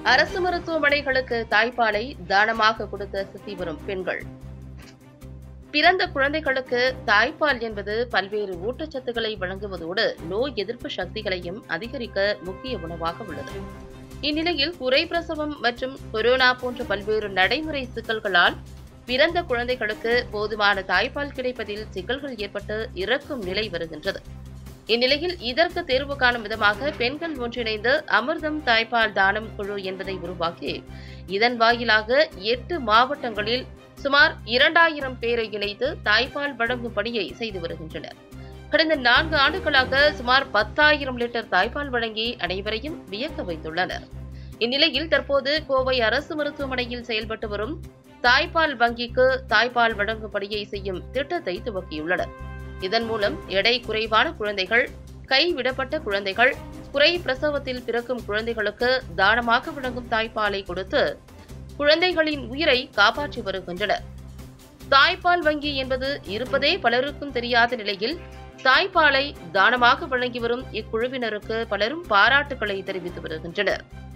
அரசு மருத்துவமனைகளுக்கு தாய்ப்பாலை தானமாக கொடுத்த சுத்தி வரும் பெண்கள் பிறந்த குழந்தைகளுக்கு தாய்ப்பால் என்பது பல்வேறு ஊட்டச்சத்துக்களை வழங்குவதோடு நோய் எதிர்ப்பு சக்திகளையும் அதிகரிக்க முக்கிய உணவாக உள்ளது இந்நிலையில் குறை பிரசவம் மற்றும் கொரோனா போன்ற பல்வேறு நடைமுறை சிக்கல்களால் பிறந்த குழந்தைகளுக்கு போதுமான தாய்ப்பால் கிடைப்பதில் சிக்கல்கள் ஏற்பட்டு இறக்கும் நிலை வருகின்றது இந்நிலையில் இதற்கு தேர்வு காணும் விதமாக பெண்கள் ஒன்றிணைந்து அமிர்தம் தாய்ப்பால் தானம் குழு என்பதை உருவாக்கி இதன் வாயிலாக எட்டு மாவட்டங்களில் சுமார் இரண்டாயிரம் பேரை இணைத்து தாய்ப்பால் வழங்கும் பணியை செய்து வருகின்றனர் கடந்த நான்கு ஆண்டுகளாக சுமார் பத்தாயிரம் லிட்டர் தாய்ப்பால் வழங்கி அனைவரையும் வியக்க வைத்துள்ளனர் இந்நிலையில் தற்போது கோவை அரசு மருத்துவமனையில் செயல்பட்டு வரும் தாய்ப்பால் வங்கிக்கு தாய்ப்பால் வழங்கும் பணியை செய்யும் திட்டத்தை துவக்கியுள்ளனர் இதன் மூலம் எடை குறைவான குழந்தைகள் கைவிடப்பட்ட குழந்தைகள் குறை பிரசவத்தில் பிறக்கும் குழந்தைகளுக்கு தானமாக வழங்கும் தாய்ப்பாலை கொடுத்து குழந்தைகளின் உயிரை காப்பாற்றி வருகின்றனர் தாய்ப்பால் வங்கி என்பது இருப்பதே பலருக்கும் தெரியாத நிலையில் தாய்ப்பாலை தானமாக வழங்கி வரும் இக்குழுவினருக்கு பலரும் பாராட்டுக்களை தெரிவித்து வருகின்றனர்